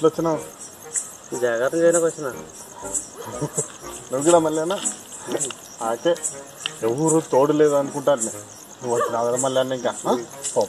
ఎట్లా వచ్చినావు జాగ్రత్త చేయడానికి వచ్చిన నువ్వు కూడా మళ్ళీ అయితే ఎవరు తోడు లేదు అనుకుంటాను నేను. నువ్వు వచ్చినావు కదా మళ్ళీ అన్న ఇంకా ఆ? పో.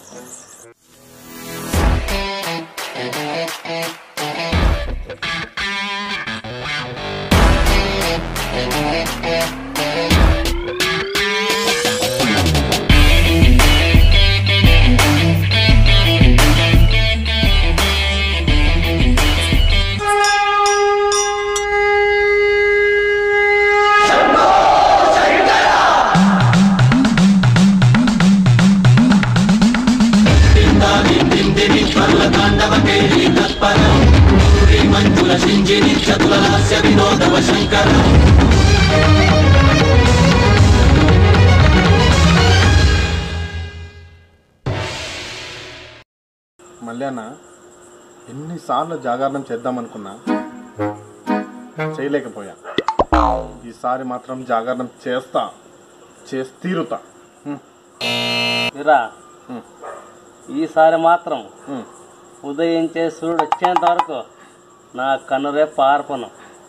మళ్ళీ అన్న ఎన్నిసార్లు జాగరణం చేద్దాం అనుకున్నా చేయలేకపోయా ఈసారి మాత్రం జాగరణం చేస్తా చేసి తీరుతా హ్మ్, ఇరా హ్మ్, ఈసారి మాత్రం హ్మ్. ఉదయించే సూర్యుడు వచ్చేంత వరకు నా కన్నురే పార్పను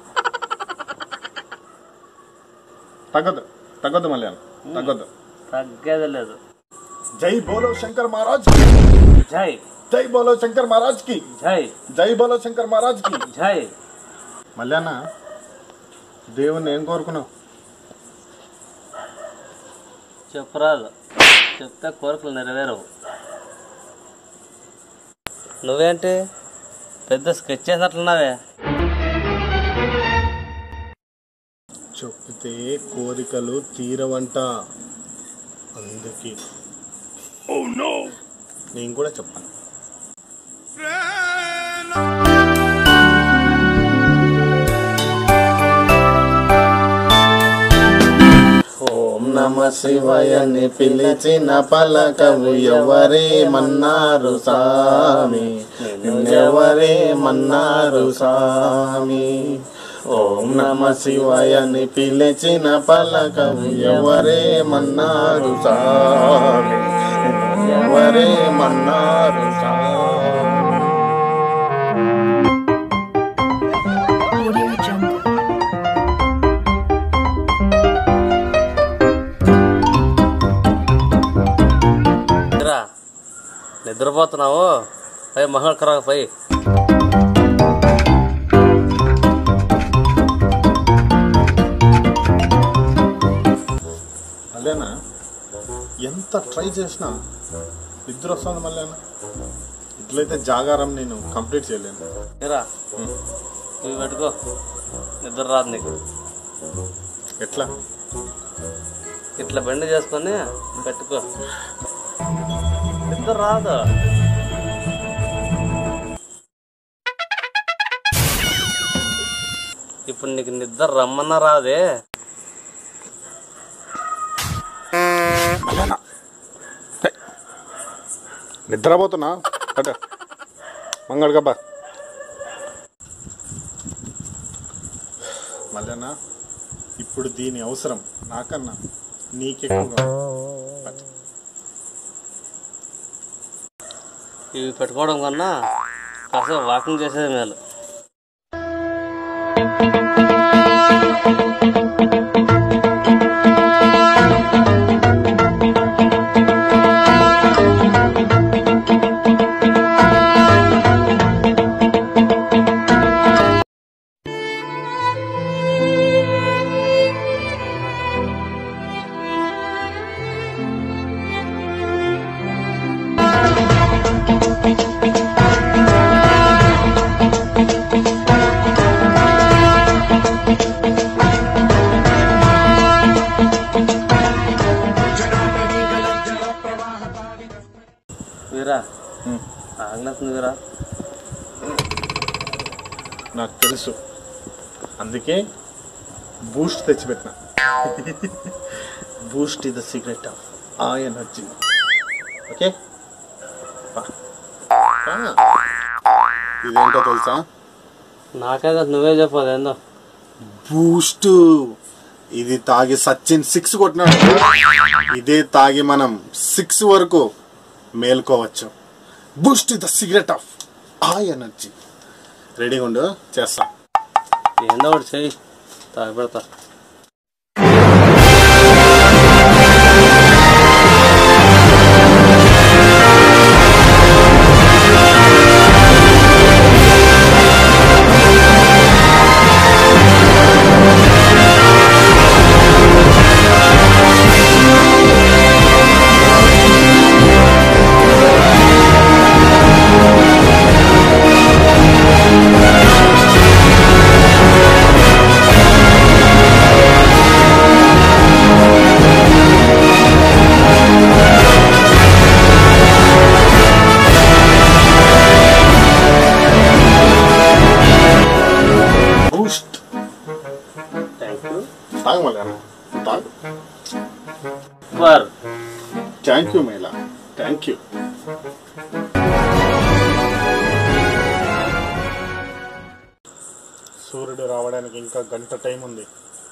తగ్గదు తగ్గదు మళ్ళీ అన్న తగ్గదు తగ్గేది లేదు జై బోలో శంకర్ మహారాజ్ జై జై బోలో శంకర్ మహారాజ్ కి జై జై బోలో శంకర్ మహారాజ్ కి జై మళ్ళీ అన్న దేవుణ్ణి ఏం కోరుకున్నావు చెప్పరాదు చెప్తే కోరికలు నెరవేరవు నువ్వేంటి పెద్ద స్కెచ్ చేసినట్లున్నావే చెప్తే కోరికలు తీరవంట అందుకే నేను కూడా చెప్పాను ఓం నమ శివయని పిలిచిన పలకవు ఎవరే మన్నారు సామి ఎవరే మన్నారు సామి ఓం నమ శివయని పిలిచిన పలకవు ఎవరే మన్నారు సామి ఎవరే మన్నారు సామి Audio Jungle. రా నిద్రపోతున్నావు పై మహా పై మళ్ళీనా ఎంత ట్రై చేసినా నిద్ర వస్తుంది మళ్ళీనా ఇట్లయితే జాగారం నేను కంప్లీట్ చేయలేను ఇరా ఇవి పెట్టుకో నిద్ర రాదు నీకు ఎట్లా ఇట్లా బెండ్ చేసుకొని పెట్టుకో నిద్ర రాదు ఇప్పుడు నీకు నిద్ర రమ్మన్నా రాదే మళ్ళీనా నిద్రపోతున్నా అట మంగళ గబ్బా మళ్ళీనా ఇప్పుడు దీని అవసరం నాకన్నా నీకెక్కువ ఇవి పెట్టుకోవడం కన్నా కాసేపు వాకింగ్ చేసేది మేలు వీరా ఆగ్నేస్తుంది వీరా నాకు తెలుసు అందుకే బూస్ట్ తెచ్చిపెట్టిన Boost is the secret of a energy okay ఇదేంటో తెలుసా నాకే కాదు నువ్వే చెప్పదు ఏందో బూస్ట్ ఇది తాగి సచిన్ సిక్స్ కొట్టినాడు ఇదే తాగి మనం సిక్స్ వరకు మేల్కోవచ్చు Boost the secret of a energy రెడీగా ఉండు చేస్తా ఏందో ఒకటి చెయ్యి తాగి పెడతా బూస్ట్ థ్యాంక్ యూ తాగు మళ్ళీ తాగు ఫర్ థ్యాంక్ యూ మేలా థ్యాంక్ యూ సూర్యుడు రావడానికి ఇంకా గంట టైం ఉంది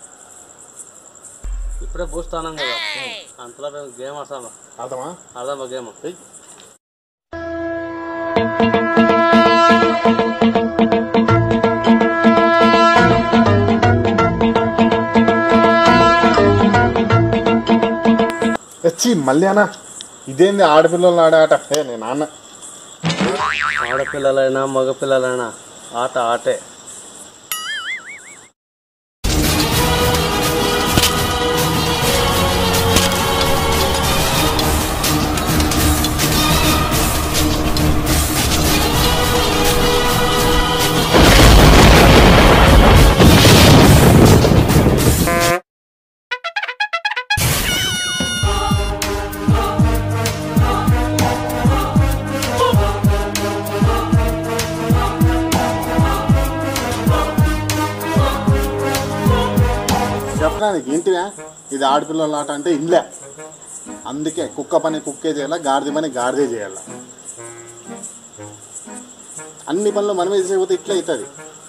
ఇప్పుడే పూస్తానం కదా అంతలో మేము గేమ్ ఆడతామా అర్థమా ఆడదామా గేమ్ ఏయ్. వచ్చి మళ్ళీ అన్న ఇదేంది ఆడపిల్లలు ఆడే ఆట ఏ నేను నాన్న ఆడపిల్లలైనా మగపిల్లలైనా ఆట ఆటే చెప్పడానికి ఏంటివా ఇది ఆడపిల్లల ఆట అంటే ఇంలే అందుకే కుక్క పని కుక్కే చేయాలా గాడిద పని గాడిదే చేయాల అన్ని పనులు మనమే చేసేపోతే ఇట్లా అవుతుంది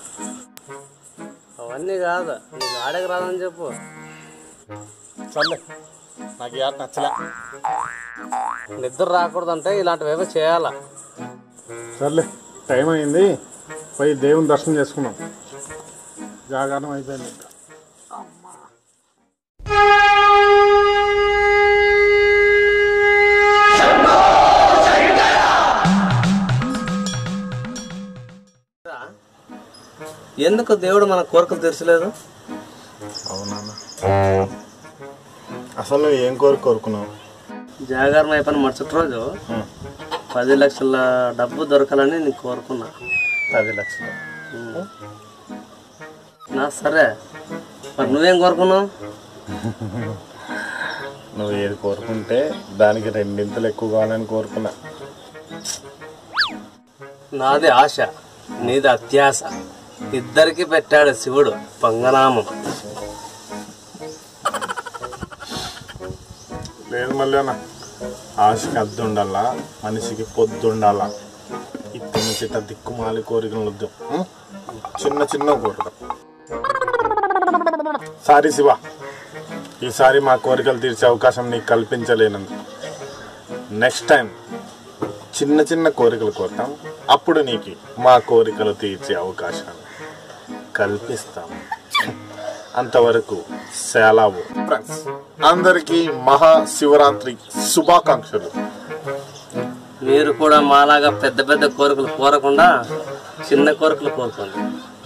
అవన్నీ కాదు నీకు ఆడక రాదని చెప్పు సర్లే నాకు ఈ ఆట నచ్చలే నిద్ర రాకూడదంటే ఇలాంటివి ఏవో చేయాలా సర్లే టైం అయింది పోయి దేవుని దర్శనం చేసుకున్నాం జాగారం అయిపోయింది ఇంకా ఎందుకు దేవుడు మన కోరికలు తీర్చలేదు అవునా అసలు నువ్వు ఏం కోరిక కోరుకున్నావు జాగారం అయిపోయిన మరుసటి రోజు పది లక్షల డబ్బు దొరకాలని నేను కోరుకున్నా పది లక్షలు నా సరే మరి నువ్వేం కోరుకున్నావు నువ్వు ఏది కోరుకుంటే దానికి రెండింతలు ఎక్కువ కావాలని కోరుకున్నా నాది ఆశ నీది అత్యాశ ఇద్దరికి పెట్టాడు శివుడు పంగనామం లేదు మళ్ళీ అన్న ఆశకి అద్దు ఉండాలా మనిషికి పొద్దు ఉండాలా ఇప్పటి నుంచి ఇట్లా దిక్కుమాలి కోరికలు వద్దు ఉం? చిన్న చిన్న కోరిక సారీ శివ ఈసారి మా కోరికలు తీర్చే అవకాశం నీకు కల్పించలేనందు నెక్స్ట్ టైం చిన్న చిన్న కోరికలు కోరుతాం అప్పుడు నీకు మా కోరికలు తీర్చే అవకాశాన్ని కల్పిస్తాం అంతవరకు సెలవు ఫ్రెండ్స్ అందరికీ మహా శివరాత్రి శుభాకాంక్షలు మీరు కూడా మాలాగా పెద్ద పెద్ద కోరికలు కోరకుండా చిన్న కోరికలు కోరుకోండి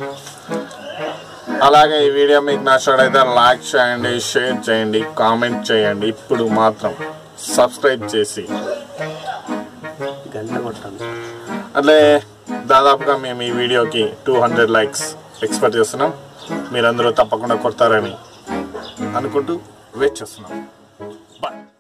అలాగే ఈ వీడియో మీకు నచ్చినట్లయితే లైక్ చేయండి షేర్ చేయండి కామెంట్ చేయండి ఇప్పుడు మాత్రం సబ్స్క్రైబ్ చేసి గంట కొట్టండి అట్లే దాదాపుగా మేము ఈ వీడియోకి టూ హండ్రెడ్ లైక్స్ ఎక్స్పెక్ట్ చేస్తున్నాం మీరందరూ తప్పకుండా కొడతారని అనుకుంటూ వెయిట్ చేస్తున్నాం బాయ్